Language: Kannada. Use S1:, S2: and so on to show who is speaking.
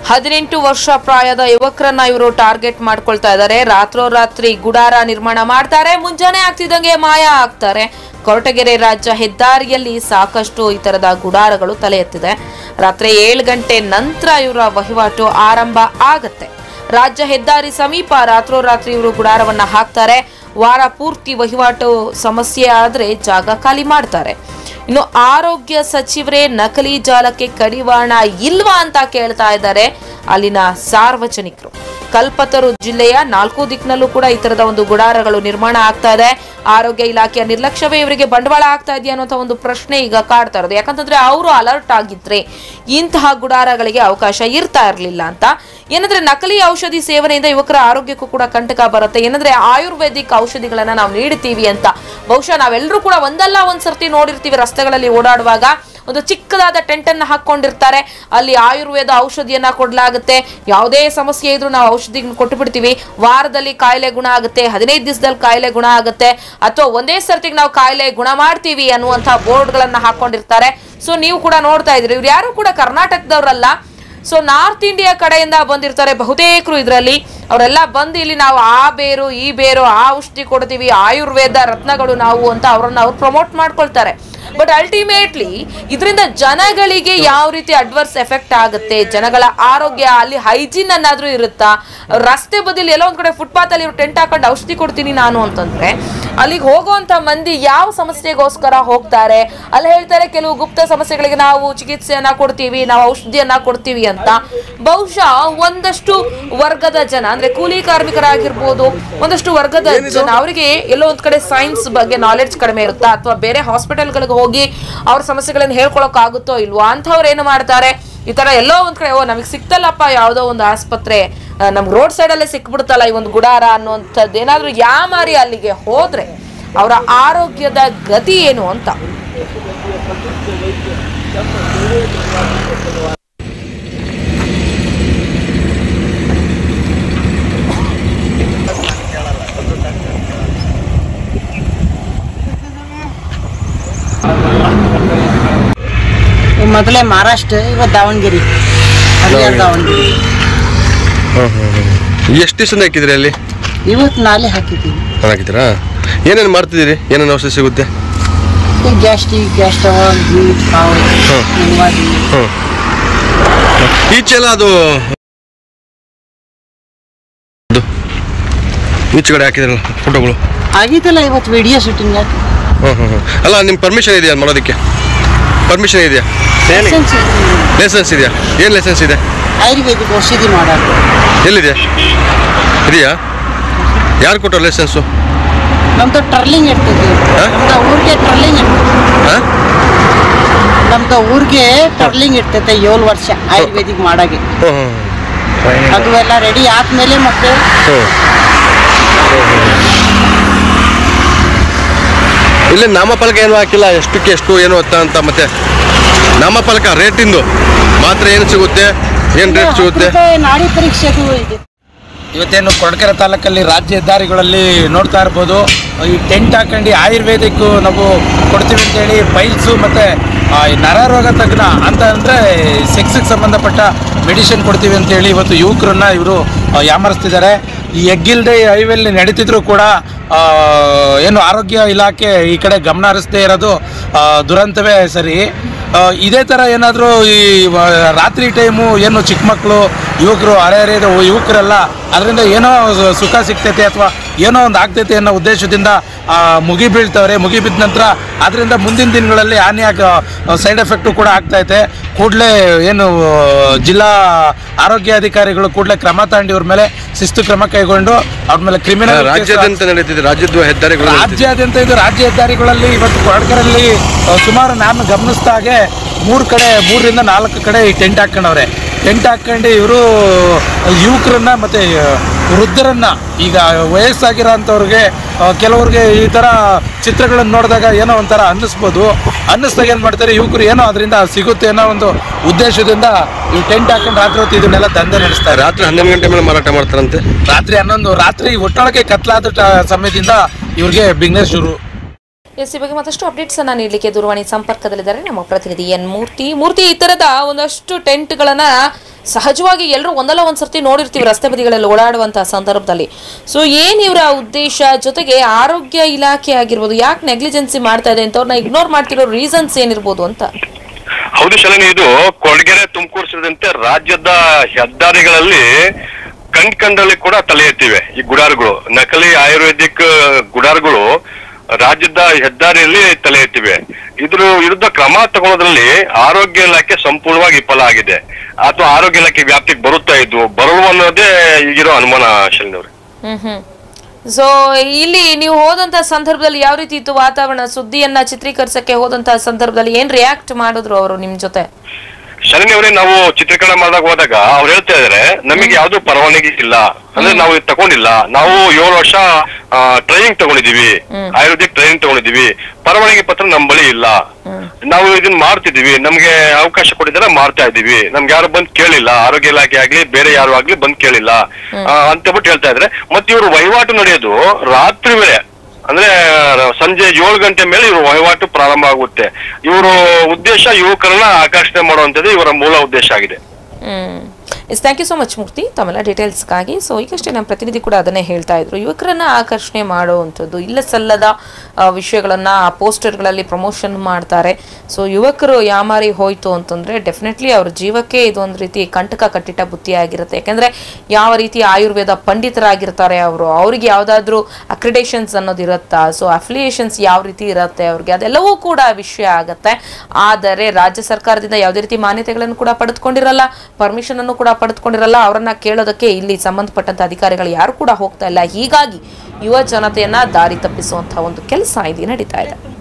S1: ಹದಿನೆಂಟು ವರ್ಷ ಪ್ರಾಯದ ಯುವಕರನ್ನ ಇವರು ಟಾರ್ಗೆಟ್ ಮಾಡ್ಕೊಳ್ತಾ ಇದ್ದಾರೆ ರಾತ್ರೋರಾತ್ರಿ ಗುಡಾರ ನಿರ್ಮಾಣ ಮಾಡ್ತಾರೆ ಮುಂಜಾನೆ ಆಗ್ತಿದ್ದಂಗೆ ಮಾಯ ಆಗ್ತಾರೆ ಕೊರಟಗೆರೆ ರಾಜ್ಯ ಹೆದ್ದಾರಿಯಲ್ಲಿ ಸಾಕಷ್ಟು ಈ ತರದ ಗುಡಾರಗಳು ತಲೆ ಎತ್ತಿದೆ ರಾತ್ರಿ ಏಳು ಗಂಟೆ ನಂತರ ಇವರ ವಹಿವಾಟು ಆರಂಭ ಆಗತ್ತೆ ರಾಜ್ಯ ಹೆದ್ದಾರಿ ಸಮೀಪ ರಾತ್ರೋರಾತ್ರಿ ಇವರು ಗುಡಾರವನ್ನ ಹಾಕ್ತಾರೆ ವಾರ ಪೂರ್ತಿ ವಹಿವಾಟು ಸಮಸ್ಯೆ ಆದ್ರೆ ಜಾಗ ಖಾಲಿ ಮಾಡ್ತಾರೆ ಇನ್ನು ಆರೋಗ್ಯ ಸಚಿವರೇ ನಕಲಿ ಜಾಲಕ್ಕೆ ಕಡಿವಾಣ ಇಲ್ವಾ ಅಂತ ಕೇಳ್ತಾ ಇದ್ದಾರೆ ಅಲ್ಲಿನ ಸಾರ್ವಜನಿಕರು ಕಲ್ಪತರು ಜಿಲ್ಲೆಯ ನಾಲ್ಕು ದಿಕ್ಕಿನಲ್ಲೂ ಕೂಡ ಈ ತರದ ಒಂದು ಗುಡಾರಗಳು ನಿರ್ಮಾಣ ಆಗ್ತಾ ಇದೆ ಆರೋಗ್ಯ ಇಲಾಖೆಯ ನಿರ್ಲಕ್ಷ್ಯವೇ ಇವರಿಗೆ ಬಂಡವಾಳ ಆಗ್ತಾ ಇದೆಯಾ ಅನ್ನೋಂಥ ಒಂದು ಪ್ರಶ್ನೆ ಈಗ ಕಾಡ್ತಾ ಇರೋದು ಯಾಕಂತಂದ್ರೆ ಅವರು ಅಲರ್ಟ್ ಆಗಿದ್ರೆ ಇಂತಹ ಗುಡಾರಗಳಿಗೆ ಅವಕಾಶ ಇರ್ತಾ ಇರಲಿಲ್ಲ ಅಂತ ಏನಂದ್ರೆ ನಕಲಿ ಔಷಧಿ ಸೇವನೆಯಿಂದ ಯುವಕರ ಆರೋಗ್ಯಕ್ಕೂ ಕೂಡ ಕಂಟಕ ಬರುತ್ತೆ ಏನಂದ್ರೆ ಆಯುರ್ವೇದಿಕ್ ಔಷಧಿಗಳನ್ನ ನಾವು ನೀಡ್ತೀವಿ ಅಂತ ಬಹುಶಃ ನಾವೆಲ್ಲರೂ ಕೂಡ ಒಂದಲ್ಲ ಒಂದ್ ಸರ್ತಿ ನೋಡಿರ್ತೀವಿ ರಸ್ತೆಗಳಲ್ಲಿ ಓಡಾಡುವಾಗ ಒಂದು ಚಿಕ್ಕದಾದ ಟೆಂಟ್ ಅನ್ನ ಹಾಕೊಂಡಿರ್ತಾರೆ ಅಲ್ಲಿ ಆಯುರ್ವೇದ ಔಷಧಿಯನ್ನ ಕೊಡ್ಲಾಗುತ್ತೆ ಯಾವುದೇ ಸಮಸ್ಯೆ ಇದ್ರೂ ನಾವು ಔಷಧಿ ಕೊಟ್ಟು ಬಿಡ್ತೀವಿ ವಾರದಲ್ಲಿ ಕಾಯಿಲೆ ಗುಣ ಆಗುತ್ತೆ ಹದಿನೈದು ದಿವಸದಲ್ಲಿ ಕಾಯಿಲೆ ಗುಣ ಆಗುತ್ತೆ ಅಥವಾ ಒಂದೇ ಸರ್ತಿಗೆ ನಾವು ಕಾಯಿಲೆ ಗುಣ ಮಾಡ್ತೀವಿ ಅನ್ನುವಂಥ ಬೋರ್ಡ್ಗಳನ್ನ ಹಾಕೊಂಡಿರ್ತಾರೆ ಸೊ ನೀವು ಕೂಡ ನೋಡ್ತಾ ಇದ್ರಿ ಇವ್ರು ಯಾರು ಕೂಡ ಕರ್ನಾಟಕದವರಲ್ಲ ಸೊ ನಾರ್ತ್ ಇಂಡಿಯಾ ಕಡೆಯಿಂದ ಬಂದಿರ್ತಾರೆ ಬಹುತೇಕರು ಇದರಲ್ಲಿ ಅವರೆಲ್ಲ ಬಂದು ಇಲ್ಲಿ ನಾವು ಆ ಬೇರು ಈ ಬೇರು ಆ ಔಷಧಿ ಕೊಡ್ತೀವಿ ಆಯುರ್ವೇದ ರತ್ನಗಳು ನಾವು ಅಂತ ಅವ್ರನ್ನ ಅವ್ರು ಪ್ರಮೋಟ್ ಮಾಡ್ಕೊಳ್ತಾರೆ ಬಟ್ ಅಲ್ಟಿಮೇಟ್ಲಿ ಇದರಿಂದ ಜನಗಳಿಗೆ ಯಾವ ರೀತಿ ಅಡ್ವರ್ಸ್ ಎಫೆಕ್ಟ್ ಆಗುತ್ತೆ ಜನಗಳ ಆರೋಗ್ಯ ಅಲ್ಲಿ ಹೈಜೀನ್ ಅನ್ನಾದ್ರೂ ಇರುತ್ತಾ ರಸ್ತೆ ಬದಿಲಿ ಎಲ್ಲೋ ಒಂದ್ ಕಡೆ ಫುಟ್ಪಾತ್ ಅಲ್ಲಿ ಟೆಂಟ್ ಹಾಕೊಂಡು ಔಷಧಿ ಕೊಡ್ತೀನಿ ನಾನು ಅಂತಂದ್ರೆ ಅಲ್ಲಿಗೆ ಹೋಗುವಂತ ಮಂದಿ ಯಾವ ಸಮಸ್ಯೆಗೋಸ್ಕರ ಹೋಗ್ತಾರೆ ಅಲ್ಲಿ ಹೇಳ್ತಾರೆ ಕೆಲವು ಗುಪ್ತ ಸಮಸ್ಯೆಗಳಿಗೆ ನಾವು ಚಿಕಿತ್ಸೆಯನ್ನ ಕೊಡ್ತೀವಿ ನಾವು ಔಷಧಿಯನ್ನ ಕೊಡ್ತೀವಿ ಅಂತ ಬಹುಶಃ ಒಂದಷ್ಟು ವರ್ಗದ ಜನ ಅಂದ್ರೆ ಕೂಲಿ ಕಾರ್ಮಿಕರಾಗಿರ್ಬೋದು ಒಂದಷ್ಟು ವರ್ಗದ ಜನ ಅವರಿಗೆ ಎಲ್ಲೋ ಒಂದ್ ಕಡೆ ಸೈನ್ಸ್ ಬಗ್ಗೆ ನಾಲೆಡ್ಜ್ ಕಡಿಮೆ ಇರುತ್ತಾ ಅಥವಾ ಬೇರೆ ಹಾಸ್ಪಿಟಲ್ಗಳಿಗೆ ಹೋಗಿ ಅವ್ರ ಸಮಸ್ಯೆಗಳನ್ನ ಹೇಳ್ಕೊಳಕ್ ಆಗುತ್ತೋ ಇಲ್ವೋ ಅಂಥವ್ರು ಏನು ಮಾಡ್ತಾರೆ ಈ ತರ ಎಲ್ಲೋ ಒಂದ್ ಕಡೆ ಓ ನಮಗೆ ಸಿಕ್ತಲ್ಲಪ್ಪ ಯಾವ್ದೋ ಒಂದು ಆಸ್ಪತ್ರೆ ಆ, ನಮ್ಗ್ ರೋಡ್ ಸೈಡ್ ಅಲ್ಲೇ ಸಿಕ್ಬಿಡ್ತಲ್ಲ ಈ ಒಂದು ಗುಡಾರ ಅನ್ನುವಂಥದ್ದು ಏನಾದ್ರೂ ಯಾಮಾರಿ ಅಲ್ಲಿಗೆ ಹೋದ್ರೆ ಅವರ ಆರೋಗ್ಯದ ಗತಿ ಏನು ಅಂತ
S2: ಮೊದಲೇ ಮಹಾರಾಷ್ಟ್ರ ಇವತ್ತು ದಾವಣಗೆರೆ ಹರಿಯಾಣ ದಾವಣಗೆರೆ
S3: ಎಷ್ಟು ದಿವಸ ಹಾಕಿದ್ರಿ ಅಲ್ಲಿ
S2: ಇವತ್ತು ನಾಳೆ ಹಾಕಿದ್ದೀವಿ
S3: ಹಾಕಿದ್ದೀರಾ ಏನೇನು ಮಾಡ್ತಿದ್ದೀರಿ ಏನೇನು ಔಷಧಿ ಸಿಗುತ್ತೆ
S2: ಈ ಗ್ಯಾಸ್ಟಿಕ್ ಗ್ಯಾಸ್ ಟವಲ್ ಬೀಟ್ ಕಾವು
S3: ಹ್ಮ್.
S2: ನಿವಾರಿ
S3: ಹ್ಞೂ ಈಚೆಲ್ಲ ಅದು ಅದು ಈಚೆ ಕಡೆ ಹಾಕಿದ್ರಲ್ಲ ಫೋಟೋಗಳು
S2: ಆಗಿದ್ದಲ್ಲ ಇವತ್ತು ವಿಡಿಯೋ ಶೂಟಿಂಗ್ ಹಾಕಿ
S3: ಹ್ಞೂ ಹ್ಞೂ ಹ್ಞೂ ಅಲ್ಲ ನಿಮ್ಮ ಪರ್ಮಿಷನ್ ಇದೆಯಾ ಅದ್ ಮಾಡೋದಕ್ಕೆ ಪರ್ಮಿಷನ್ ಇದೆಯಾ
S2: ಲೈಸೆನ್ಸ್ ಇದೆ.
S3: ಲೈಸೆನ್ಸ್ ಇದೆಯಾ ಏನು ಲೈಸೆನ್ಸ್ ಇದೆ
S2: ಆಯುರ್ವೇದಿಕ್ ಔಷಧಿ ಮಾಡೋದು
S3: ಎಲ್ಲಿದೆ ಇದೆಯಾ ಯಾರು ಕೊಟ್ಟರು ಲೈಸೆನ್ಸು
S2: ನಮ್ದು ಟ್ರಲ್ಲಿಂಗ್ ಇರ್ತೈತಿ
S3: ಹಾ?
S2: ನಮ್ದು ಊರಿಗೆ ಟ್ರಲ್ಲಿಂಗ್ ಇರ್ತೈತಿ
S3: ಹಾಂ
S2: ನಮ್ದು ಊರಿಗೆ ಟ್ರಲ್ಲಿಂಗ್ ಇರ್ತೈತೆ ಏಳು ವರ್ಷ ಆಯುರ್ವೇದಿಕ್ ಮಾಡಾಗೆ
S3: ಹ್ಞೂ ಹ್ಞೂ
S2: ಅದು ಎಲ್ಲ ರೆಡಿ ಆದ್ಮೇಲೆ ಮತ್ತೆ
S3: ಹ್ಞೂ ಇಲ್ಲಿ ನಾಮಫಲಕ ಏನು ಹಾಕಿಲ್ಲ ಎಷ್ಟಕ್ಕೆ ಎಷ್ಟು ಏನು ಅಂತ ಅಂತ ಮತ್ತೆ ನಾಮಫಲಕ ರೇಟಿಂದು ಮಾತ್ರ ಏನು ಸಿಗುತ್ತೆ ಏನು ರೇಟ್
S2: ಹತ್ತು
S3: ಸಿಗುತ್ತೆ
S2: ರೂಪಾಯಿ ನಾಡಿ ಪರೀಕ್ಷೆದು ಇದೆ
S4: ಇವತ್ತೇನು ಕೊಡಕೆರೆ ತಾಲೂಕಲ್ಲಿ ರಾಜ್ಯ ಹೆದ್ದಾರಿಗಳಲ್ಲಿ ನೋಡ್ತಾ ಇರ್ಬೋದು ಈ ಟೆಂಟ್ ಹಾಕೊಂಡು ಆಯುರ್ವೇದಿಕ್ ನಾವು ಕೊಡ್ತೀವಿ ಅಂತೇಳಿ ಪೈಲ್ಸು ಮತ್ತು ನರರೋಗ ತಜ್ಞ ಅಂತ ಅಂದರೆ ಸೆಕ್ಸಿಗೆ ಸಂಬಂಧಪಟ್ಟ ಮೆಡಿಸಿನ್ ಕೊಡ್ತೀವಿ ಅಂತೇಳಿ ಇವತ್ತು ಯುವಕರನ್ನ ಇವರು ಯಾಮರಿಸ್ತಿದ್ದಾರೆ ಈ ಎಗ್ಗಿಲ್ದೆ ಹೈವೇಲಿ ನಡೀತಿದ್ರು ಕೂಡ ಆ, ಏನು ಆರೋಗ್ಯ ಇಲಾಖೆ ಈ ಕಡೆ ಗಮನ ಹರಿಸದೇ ಇರೋದು ಆ, ದುರಂತವೇ ಸರಿ ಆ, ಇದೇ ಥರ ಏನಾದರೂ ಈ ವ- ರಾತ್ರಿ ಟೈಮು ಏನು ಚಿಕ್ಕ ಮಕ್ಕಳು ಯುವಕರು ಹರೆಹರೆಯದ ಯುವಕರೆಲ್ಲ ಅದರಿಂದ ಏನೋ ಸು- ಸುಖ ಸಿಗ್ತೈತೆ ಅಥವಾ ಏನೋ ಒಂದು ಆಗ್ತೈತೆ ಅನ್ನೋ ಉದ್ದೇಶದಿಂದ ಆ, ಮುಗಿ ಬೀಳ್ತವ್ರೆ ಮುಗಿ ಬಿದ್ದ ನಂತರ ಅದರಿಂದ ಮುಂದಿನ ದಿನಗಳಲ್ಲಿ ಹಾನಿಯಾಗ ಸೈಡ್ ಎಫೆಕ್ಟು ಕೂಡ ಆಗ್ತೈತೆ ಕೂಡಲೇ ಏನು ಜಿಲ್ಲಾ ಆರೋಗ್ಯಾಧಿಕಾರಿಗಳು ಕೂಡಲೇ ಕ್ರಮ ತಗೊಂಡು ಇವ್ರ ಮೇಲೆ ಶಿಸ್ತು ಕ್ರಮ ಕೈಗೊಂಡು ಅವ್ರ ಮೇಲೆ ಕ್ರಿಮಿನಲ್
S3: ರಾಜ್ಯಾದ್ಯಂತ ನಡೀತಿದೆ ರಾಜ್ಯದ ಹೆದ್ದಾರಿಗಳು ನಡೀತಿದೆ.
S4: ರಾಜ್ಯಾದ್ಯಂತ ಇದು ರಾಜ್ಯ ಹೆದ್ದಾರಿಗಳಲ್ಲಿ ಇವತ್ತು ಕೊರಡ್ಕರಲ್ಲಿ ಆ, ಸುಮಾರು ನಾನು ಗಮನಿಸಿದ ಹಾಗೆ ಮೂರು ಕಡೆ ಮೂರರಿಂದ ನಾಲ್ಕು ಕಡೆ ಈ ಟೆಂಟ್ ಹಾಕೊಂಡವ್ರೆ ಟೆಂಟ್ ಹಾಕೊಂಡು ಇವರು ಯುವಕರನ್ನ ಮತ್ತು ವೃದ್ಧರನ್ನ ಈಗ ವಯಸ್ಸಾಗಿರೋ ಅಂಥವ್ರಿಗೆ ಆ, ಕೆಲವ್ರಿಗೆ ಈ ಥರ ಚಿತ್ರಗಳನ್ನು ನೋಡಿದಾಗ ಏನೋ ಒಂಥರ ಅನ್ನಿಸ್ಬೋದು ಅನ್ನಿಸ್ದಾಗ ಏನು ಮಾಡ್ತಾರೆ ಯುವಕರು ಏನೋ ಅದರಿಂದ ಸಿಗುತ್ತೆ ಅನ್ನೋ ಒಂದು ಉದ್ದೇಶದಿಂದ ಈ ಟೆಂಟ್ ಹಾಕೊಂಡು ರಾತ್ರಿ ಹೊತ್ತು ಇದನ್ನೆಲ್ಲ ದಂಧೆ ನಡೆಸ್ತಾರೆ
S3: ರಾತ್ರಿ ಹನ್ನೊಂದು ಗಂಟೆ ಮೇಲೆ ಮಾರಾಟ ಮಾಡ್ತಾರಂತೆ
S4: ರಾತ್ರಿ ಹನ್ನೊಂದು ರಾತ್ರಿ ಒಟ್ಟೊಳಗೆ ಕತ್ಲಾದ ಟ- ಸಮಯದಿಂದ ಇವ್ರಿಗೆ ಬಿಗ್ನೆಸ್ ಶುರು
S1: ಎಸ್ ಈ ಬಗ್ಗೆ ಮತ್ತಷ್ಟು ಅಪ್ಡೇಟ್ಸ್ ಅನ್ನ ನೀಡಲಿಕ್ಕೆ ದೂರವಾಣಿ ಸಂಪರ್ಕದಲ್ಲಿದ್ದಾರೆ ನಮ್ಮ ಪ್ರತಿನಿಧಿ ಎನ್ ಮೂರ್ತಿ ಮೂರ್ತಿ ಈ ತರದ ಒಂದಷ್ಟು ಟೆಂಟ್ಗಳನ್ನ ಸಹಜವಾಗಿ ಎಲ್ಲರೂ ಒಂದಲ್ಲ ಒಂದ್ ಸರ್ತಿ ನೋಡಿರ್ತೀವಿ ರಸ್ತೆ ಬದಿಗಳಲ್ಲಿ ಓಡಾಡುವಂತಹ ಸಂದರ್ಭದಲ್ಲಿ ಸೊ ಏನ್ ಇವರ ಉದ್ದೇಶ ಜೊತೆಗೆ ಆರೋಗ್ಯ ಇಲಾಖೆ ಆಗಿರ್ಬೋದು ಯಾಕೆ ನೆಗ್ಲಿಜೆನ್ಸಿ ಮಾಡ್ತಾ ಇದೆ ಅಂತವ್ರನ್ನ ಇಗ್ನೋರ್ ಮಾಡ್ತಿರೋ ರೀಸನ್ಸ್ ಏನಿರ್ಬೋದು ಅಂತ
S5: ಹೌದು ಶಲನಿ ಇದು ಕೊಡಗೆರೆ ತುಮಕೂರು ಸೇರಿದಂತೆ ರಾಜ್ಯದ ಹೆದ್ದಾರಿಗಳಲ್ಲಿ ಕಂಡ್ ಕಂಡಲ್ಲಿ ಕೂಡ ತಲೆ ಎತ್ತಿವೆ ಈ ಗುಡಾರ್ಗಳು ನಕಲಿ ಆಯುರ್ವೇದಿಕ್ ಗುಡಾರ್ಗಳು ರಾಜ್ಯದ ಹೆದ್ದಾರಿಯಲ್ಲಿ ತಲೆ ಎತ್ತಿವೆ ಇದ್ರ ವಿರುದ್ಧ ಕ್ರಮ ತಗೊಳ್ಳೋದ್ರಲ್ಲಿ ಆರೋಗ್ಯ ಇಲಾಖೆ ಸಂಪೂರ್ಣವಾಗಿ ವಿಫಲ ಆಗಿದೆ ಅಥವಾ ಆರೋಗ್ಯ ಇಲಾಖೆ ವ್ಯಾಪ್ತಿಗೆ ಬರುತ್ತಾ ಇದ್ವು ಬರಲು ಅನ್ನೋದೇ ಈಗಿರೋ ಅನುಮಾನ ಶಲಿನಿ ಅವ್ರೆ
S1: ಹ್ಮ್ ಹ್ಮ್ ಸೊ ಇಲ್ಲಿ ನೀವು ಹೋದಂತ ಸಂದರ್ಭದಲ್ಲಿ ಯಾವ ರೀತಿ ಇತ್ತು ವಾತಾವರಣ ಸುದ್ದಿಯನ್ನ ಚಿತ್ರೀಕರಿಸಕ್ಕೆ ಹೋದಂತಹ ಸಂದರ್ಭದಲ್ಲಿ ಏನ್ ರಿಯಾಕ್ಟ್ ಮಾಡಿದ್ರು ಅವರು ನಿಮ್ ಜೊತೆ
S5: ಶರಣಿ ಅವರೇ ನಾವು ಚಿತ್ರೀಕರಣ ಮಾಡಿದಾಗ ಹೋದಾಗ ಅವ್ರು ಹೇಳ್ತಾ ಇದಾರೆ ನಮಗೆ ಯಾವ್ದು ಪರವಾನಗಿ ಇಲ್ಲ ಅಂದ್ರೆ ನಾವು ಇದು ತಗೊಂಡಿಲ್ಲ ನಾವು ಏಳು ವರ್ಷ ಟ್ರೈನಿಂಗ್ ತಗೊಂಡಿದೀವಿ ಆಯುರ್ವೇದಿಕ್ ಟ್ರೈನಿಂಗ್ ತಗೊಂಡಿದೀವಿ ಪರವಾನಗಿ ಪತ್ರ ನಮ್ ಬಳಿ ಇಲ್ಲ ನಾವು ಇದನ್ನ ಮಾಡ್ತಿದೀವಿ ನಮ್ಗೆ ಅವಕಾಶ ಕೊಟ್ಟಿದ್ದಾರೆ ಮಾಡ್ತಾ ಇದೀವಿ ನಮ್ಗೆ ಯಾರು ಬಂದ್ ಕೇಳಿಲ್ಲ ಆರೋಗ್ಯ ಇಲಾಖೆ ಆಗ್ಲಿ ಬೇರೆ ಯಾರು ಆಗ್ಲಿ ಬಂದ್ ಕೇಳಿಲ್ಲ ಆ, ಅಂತ ಬಿಟ್ಟು ಹೇಳ್ತಾ ಇದ್ರೆ ಮತ್ತೆ ಇವ್ರು ವಹಿವಾಟು ನಡೆಯೋದು ರಾತ್ರಿ ವೇಳೆ ಅಂದ್ರೆ ರ- ಸಂಜೆ ಏಳು ಗಂಟೆ ಮೇಲೆ ಇವರು ವಹಿವಾಟು ಪ್ರಾರಂಭ ಆಗುತ್ತೆ ಇವರು ಉದ್ದೇಶ ಯುವಕರನ್ನ ಆಕರ್ಷಣೆ ಮಾಡುವಂತದ್ದು ಇವರ ಮೂಲ ಉದ್ದೇಶ ಆಗಿದೆ
S1: hmm yes thank you so much Murthy ತಮ್ಮೆಲ್ಲ ಡೀಟೇಲ್ಸ್ಗಾಗಿ ಸೊ ಈಗಷ್ಟೇ ನಮ್ಮ ಪ್ರತಿನಿಧಿ ಕೂಡ ಅದನ್ನೇ ಹೇಳ್ತಾ ಇದ್ರು ಯುವಕರನ್ನ ಆಕರ್ಷಣೆ ಮಾಡುವಂಥದ್ದು ಇಲ್ಲ ಸಲ್ಲದ ಆ, ವಿಷಯಗಳನ್ನ ಆ ಪೋಸ್ಟರ್ಗಳಲ್ಲಿ ಪ್ರಮೋಷನ್ ಮಾಡ್ತಾರೆ ಸೊ ಯುವಕರು ಯಾಮಾರಿ ಹೋಯ್ತು ಅಂತಂದ್ರೆ ಡೆಫಿನೆಟ್ಲಿ ಅವ್ರ ಜೀವಕ್ಕೆ ಇದೊಂದು ರೀತಿ ಕಂಟಕ ಕಟ್ಟಿಟ್ಟ ಬುತ್ತಿ ಆಗಿರುತ್ತೆ ಯಾಕಂದ್ರೆ ಯಾವ ರೀತಿ ಆಯುರ್ವೇದ ಪಂಡಿತರಾಗಿರ್ತಾರೆ ಅವರು ಅವ್ರಿಗೆ ಯಾವ್ದಾದ್ರು ಅಕ್ರಿಡೇಷನ್ಸ್ ಅನ್ನೋದು ಇರುತ್ತಾ ಸೊ ಅಫಿಲಿಯೇಷನ್ಸ್ ಯಾವ ರೀತಿ ಇರುತ್ತೆ ಅವ್ರಿಗೆ ಅದೆಲ್ಲವೂ ಕೂಡ ವಿಷಯ ಆಗತ್ತೆ ಆದರೆ ರಾಜ್ಯ ಸರ್ಕಾರದಿಂದ ಯಾವುದೇ ರೀತಿ ಮಾನ್ಯತೆಗಳನ್ನು ಕೂಡ ಪಡೆದುಕೊಂಡಿರಲ್ಲ ಪರ್ಮಿಷನ್ ಅನ್ನು ಕೂಡ ಪಡೆದುಕೊಂಡಿರಲ್ಲ ಅವರನ್ನ ಕೇಳೋದಕ್ಕೆ ಇಲ್ಲಿ ಸಂಬಂಧಪಟ್ಟಂತ ಅಧಿಕಾರಿಗಳು ಯಾರು ಕೂಡ ಹೋಗ್ತಾ ಇಲ್ಲ ಹೀಗಾಗಿ ಯುವ ಜನತೆಯನ್ನ ದಾರಿ ತಪ್ಪಿಸುವಂತಹ ಒಂದು ಕೆಲಸ ಇಲ್ಲಿ ನಡೀತಾ ಇದೆ